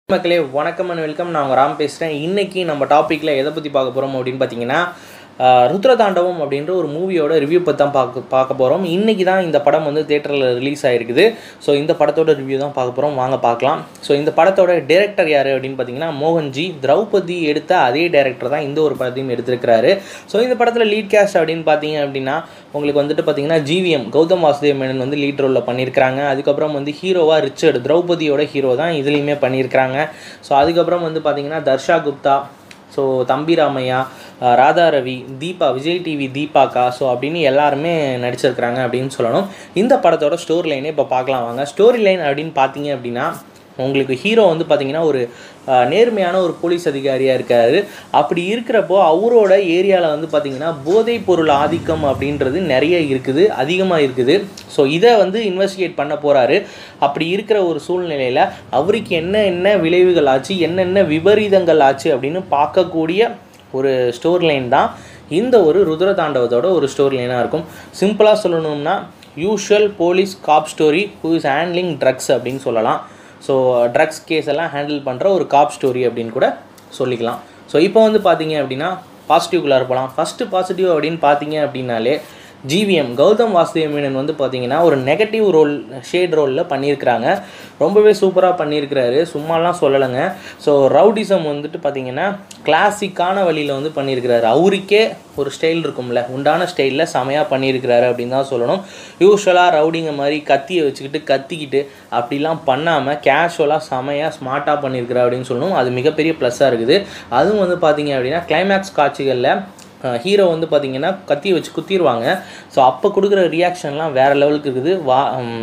மக்களே வணக்கம் and welcome நான் உங்கள் ராம் பேசுகிறேன் இன்றைக்கி நம்ம டாப்பிக்கில் எதை பற்றி பார்க்க போகிறோம் அப்படின்னு பார்த்தீங்கன்னா ஆஹ், ருத்ரதாண்டவம் அப்படின்ற ஒரு மூவியோட ரிவ்யூ பற்றி தான் பார்க்க பார்க்க போகிறோம் இன்றைக்கி தான் இந்த படம் வந்து தேட்டரில் ரிலீஸ் ஆகிருக்குது ஸோ இந்த படத்தோட ரிவ்யூ தான் பார்க்க போகிறோம் வாங்க பார்க்கலாம் ஸோ இந்த படத்தோட டேரக்டர் யார் அப்படின்னு பார்த்தீங்கன்னா மோகன்ஜி திரௌபதி எடுத்த அதே டேரக்டர் தான் இந்த ஒரு படத்தையும் எடுத்திருக்கிறாரு ஸோ இந்த படத்தில் லீட் கேஸ்ட் அப்படின்னு பார்த்தீங்க அப்படின்னா உங்களுக்கு வந்துட்டு பார்த்தீங்கன்னா ஜிவிஎம் கௌதம் வாசுதேவ் மேனன் வந்து லீட் ரோலில் பண்ணியிருக்கிறாங்க அதுக்கப்புறம் வந்து ஹீரோவாக ரிச்சர்டு திரௌபதியோட ஹீரோ தான் இதுலேயுமே பண்ணியிருக்கிறாங்க ஸோ அதுக்கப்புறம் வந்து பார்த்தீங்கன்னா தர்ஷா குப்தா ஸோ தம்பி ராமையா அஹ் ராதா ரவி தீபா விஜய் டிவி தீபாக்கா ஸோ அப்படின்னு எல்லாருமே நடிச்சிருக்கிறாங்க அப்படின்னு சொல்லணும் இந்த படத்தோட ஸ்டோரி லைனே இப்போ பார்க்கலாம் வாங்க ஸ்டோரி லைன் அப்படின்னு பார்த்தீங்க அப்படின்னா உங்களுக்கு ஹீரோ வந்து பார்த்தீங்கன்னா ஒரு அஹ், நேர்மையான ஒரு போலீஸ் அதிகாரியாக இருக்காரு அப்படி இருக்கிறப்போ அவரோட ஏரியாவில் வந்து பார்த்தீங்கன்னா போதைப் பொருள் ஆதிக்கம் அப்படின்றது நிறைய இருக்குது அதிகமாக இருக்குது ஸோ இதை வந்து இன்வெஸ்டிகேட் பண்ண போகிறாரு அப்படி இருக்கிற ஒரு சூழ்நிலையில் அவருக்கு என்ன என்ன விளைவுகள் ஆச்சு என்னென்ன விபரீதங்கள் ஆச்சு அப்படின்னு பார்க்கக்கூடிய ஒரு ஸ்டோரி லைன் தான் இந்த ஒரு ருத்ரதாண்டவத்தோட ஒரு ஸ்டோரி லைனாக இருக்கும் சிம்பிளாக சொல்லணும்னா usual police cop story who is handling drugs அப்படின்னு சொல்லலாம் ஸோ ட்ரக்ஸ் கேஸ் எல்லாம் ஹேண்டில் பண்ணுற ஒரு காப் ஸ்டோரி அப்படின்னு கூட சொல்லிக்கலாம் ஸோ இப்போ வந்து பார்த்தீங்க அப்படின்னா பாசிட்டிவ்குள்ளார போகலாம் ஃபஸ்ட்டு பாசிட்டிவ் அப்படின்னு பார்த்தீங்க அப்படின்னாலே ஜிவிஎம் கௌதம் வாசுதேவ் மேனன் வந்து பார்த்தீங்கன்னா ஒரு நெகட்டிவ் ரோல் ஷேட் ரோலில் பண்ணியிருக்கிறாங்க ரொம்பவே சூப்பராக பண்ணியிருக்கிறாரு சும்மாலாம் சொல்லலைங்க ஸோ ரவுடிசம் வந்துட்டு பார்த்தீங்கன்னா கிளாசிக்கான வழியில் வந்து பண்ணியிருக்கிறாரு அவருக்கே ஒரு ஸ்டைல் இருக்கும்ல உண்டான ஸ்டைலில் செமையாக பண்ணியிருக்கிறாரு அப்படின்னு தான் சொல்லணும் யூஸ்வலாக ரவுடிங்க மாதிரி கத்தியை வச்சுக்கிட்டு கத்திக்கிட்டு அப்படிலாம் பண்ணாமல் கேஷுவலாக செமையாக ஸ்மார்ட்டாக பண்ணியிருக்கிறாரு அப்படின்னு சொல்லணும் அது மிகப்பெரிய ப்ளஸ்ஸாக இருக்குது அதுவும் வந்து பார்த்தீங்க அப்படின்னா கிளைமேக்ஸ் காட்சிகளில் ஹீரோ வந்து பார்த்தீங்கன்னா கத்தி வச்சு குத்திடுவாங்க ஸோ அப்போ கொடுக்குற ரியாக்ஷன்லாம் வேறு லெவலுக்கு இருக்குது வா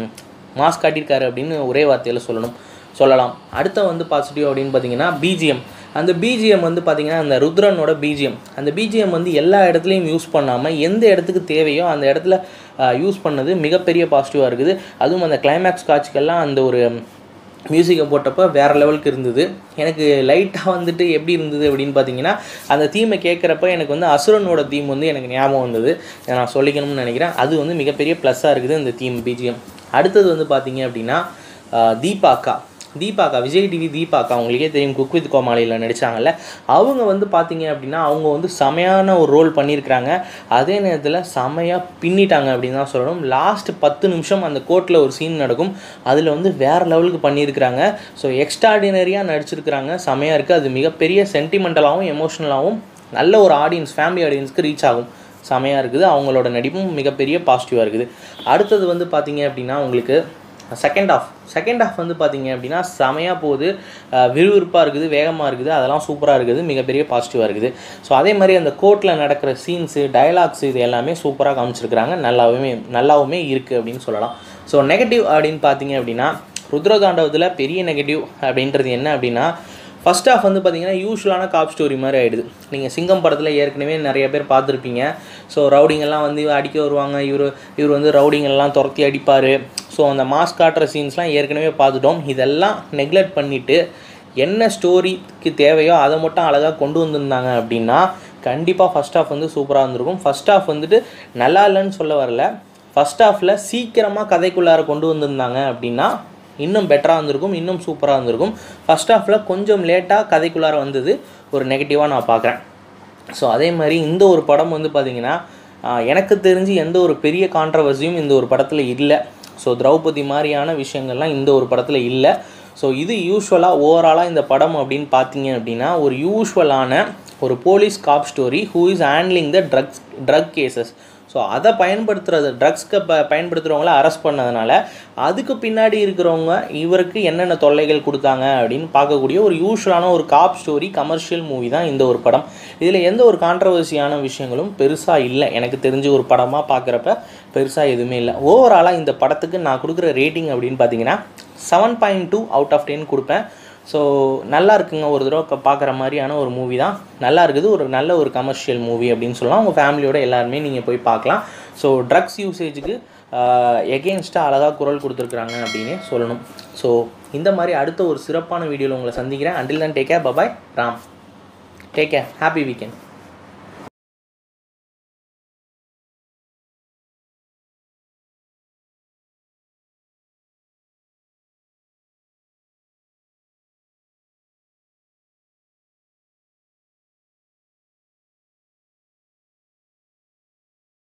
மாஸ்க் காட்டியிருக்காரு அப்படின்னு ஒரே வார்த்தையில் சொல்லணும் சொல்லலாம் அடுத்த வந்து பாசிட்டிவ் அப்படின்னு பார்த்தீங்கன்னா பிஜிஎம் அந்த பிஜிஎம் வந்து பார்த்தீங்கன்னா அந்த ருத்ரனோட பிஜிஎம் அந்த பிஜிஎம் வந்து எல்லா இடத்துலையும் யூஸ் பண்ணாமல் எந்த இடத்துக்கு தேவையோ அந்த இடத்துல யூஸ் பண்ணது மிகப்பெரிய பாசிட்டிவாக இருக்குது அதுவும் அந்த கிளைமேக்ஸ் காட்சிக்கெல்லாம் அந்த ஒரு மியூசிக்கை போட்டப்போ வேறு லெவலுக்கு இருந்தது எனக்கு லைட்டாக வந்துட்டு எப்படி இருந்தது அப்படின்னு பார்த்தீங்கன்னா அந்த தீமை கேட்குறப்ப எனக்கு வந்து அசுரனோட தீம் வந்து எனக்கு ஞாபகம் வந்தது இதை நான் சொல்லிக்கணும்னு நினைக்கிறேன் அது வந்து மிகப்பெரிய ப்ளஸ்ஸாக இருக்குது இந்த தீம் பிஜிஎம் அடுத்தது வந்து பார்த்தீங்க அப்படின்னா ஆஹ், தீபாக்கா தீபாக்கா விஜய் டிவி தீபாக்கா உங்களுக்கே தெரியும் குக் வித் கோமாளியில் நடித்தாங்கல்ல அவங்க வந்து பார்த்தீங்க அப்படின்னா அவங்க வந்து செமையான ஒரு ரோல் பண்ணியிருக்கிறாங்க அதே நேரத்தில் செமையாக பின்னிட்டாங்க அப்படின்னு தான் சொல்லணும் லாஸ்ட் பத்து நிமிஷம் அந்த கோர்ட்டில் ஒரு சீன் நடக்கும் அதில் வந்து வேறு லெவலுக்கு பண்ணியிருக்கிறாங்க ஸோ எக்ஸ்ட்ராடினரியாக நடிச்சிருக்கிறாங்க செமையாக இருக்குது அது மிகப்பெரிய சென்டிமெண்டலாகவும் எமோஷ்னலாகவும் நல்ல ஒரு ஆடியன்ஸ் ஃபேமிலி ஆடியன்ஸ்க்கு ரீச் ஆகும் செமையாக இருக்குது அவங்களோட நடிப்பும் மிகப்பெரிய பாசிட்டிவாக இருக்குது அடுத்தது வந்து பார்த்தீங்க அப்படின்னா உங்களுக்கு செகண்ட் ஆஃப் செகண்ட் ஆஃப் வந்து பார்த்தீங்க அப்படின்னா செமையாக போகுது அஹ் விறுவிறுப்பாக இருக்குது வேகமாக இருக்குது அதெல்லாம் சூப்பராக இருக்குது மிகப்பெரிய பாசிட்டிவாக இருக்குது ஸோ அதே மாதிரி அந்த கோர்ட்டில் நடக்கிற சீன்ஸு டயலாக்ஸ் இது எல்லாமே சூப்பராக காமிச்சிருக்கிறாங்க நல்லாவுமே நல்லாவுமே இருக்குது அப்படின்னு சொல்லலாம் ஸோ நெகட்டிவ் அப்படின்னு பார்த்தீங்க அப்படின்னா ருத்ரதாண்டவத்தில் பெரிய நெகட்டிவ் அப்படின்றது என்ன அப்படின்னா ஃபர்ஸ்ட் ஆஃப் வந்து பார்த்தீங்கன்னா யூஸ்வலான காப் ஸ்டோரி மாதிரி ஆகிடுது நீங்கள் சிங்கம் படத்தில் ஏற்கனவே நிறைய பேர் பார்த்துருப்பீங்க ஸோ ரவுடிங்கெல்லாம் வந்து அடிக்க வருவாங்க இவர் இவர் வந்து ரவுடிங்கெல்லாம் துரத்தி அடிப்பார் ஸோ அந்த மாஸ் காட்டுற சீன்ஸ்லாம் ஏற்கனவே பார்த்துட்டோம் இதெல்லாம் நெக்லெக்ட் பண்ணிவிட்டு என்ன ஸ்டோரிக்கு தேவையோ அதை மட்டும் அழகாக கொண்டு வந்திருந்தாங்க அப்படின்னா கண்டிப்பாக ஃபஸ்ட் ஆஃப் வந்து சூப்பராக இருந்திருக்கும் ஃபஸ்ட் ஆஃப் வந்துட்டு நல்லா இல்லைன்னு சொல்ல வரல ஃபஸ்ட் ஹாஃபில் சீக்கிரமாக கதைக்குள்ளார கொண்டு வந்திருந்தாங்க அப்படின்னா இன்னும் பெட்டராக இருந்திருக்கும் இன்னும் சூப்பராக இருந்திருக்கும் ஃபஸ்ட் ஹாஃபில் கொஞ்சம் லேட்டாக கதைக்குள்ளார வந்தது ஒரு நெகட்டிவாக நான் பார்க்குறேன் ஸோ அதே மாதிரி இந்த ஒரு படம் வந்து பார்த்திங்கன்னா ஆஹ், எனக்கு தெரிஞ்சு எந்த ஒரு பெரிய கான்ட்ரவர்சியும் இந்த ஒரு படத்தில் இல்லை ஸோ திரௌபதி மாதிரியான விஷயங்கள்லாம் இந்த ஒரு படத்தில் இல்லை ஸோ இது யூஸ்வலாக ஓவராலாக இந்த படம் அப்படின்னு பார்த்தீங்க அப்படின்னா ஒரு யூஸ்வலான ஒரு police cop story who is handling the drugs drug cases so அதை பயன்படுத்துறது ட்ரக்ஸ்க்கு ப பயன்படுத்துகிறவங்கள அரெஸ்ட் பண்ணதுனால அதுக்கு பின்னாடி இருக்கிறவங்க இவருக்கு என்னென்ன தொல்லைகள் கொடுத்தாங்க அப்படின்னு பார்க்கக்கூடிய ஒரு யூஸ்வலான ஒரு காப் ஸ்டோரி கமர்ஷியல் மூவி தான் இந்த ஒரு படம் இதில் எந்த ஒரு கான்ட்ரவர்சியான விஷயங்களும் பெருசாக இல்லை எனக்கு தெரிஞ்ச ஒரு படமாக பார்க்குறப்ப பெருசாக எதுவுமே இல்லை ஓவராலாக இந்த படத்துக்கு நான் கொடுக்குற ரேட்டிங் அப்படின்னு பார்த்தீங்கன்னா seven point two out of ten கொடுப்பேன் ஸோ நல்லா இருக்குங்க ஒரு தடவை இப்போ பார்க்குற மாதிரியான ஒரு மூவி தான் நல்லா இருக்குது ஒரு நல்ல ஒரு கமர்ஷியல் மூவி அப்படின்னு சொல்லலாம் உங்கள் ஃபேமிலியோட எல்லாருமே நீங்கள் போய் பார்க்கலாம் ஸோ ட்ரக்ஸ் யூசேஜுக்கு எகெயின்ஸ்டாக அழகாக குரல் கொடுத்துருக்குறாங்க அப்படின்னு சொல்லணும் ஸோ இந்த மாதிரி அடுத்த ஒரு சிறப்பான வீடியோவில் உங்களை சந்திக்கிறேன் அண்டில் தான் take care bye bye Ram take care happy weekend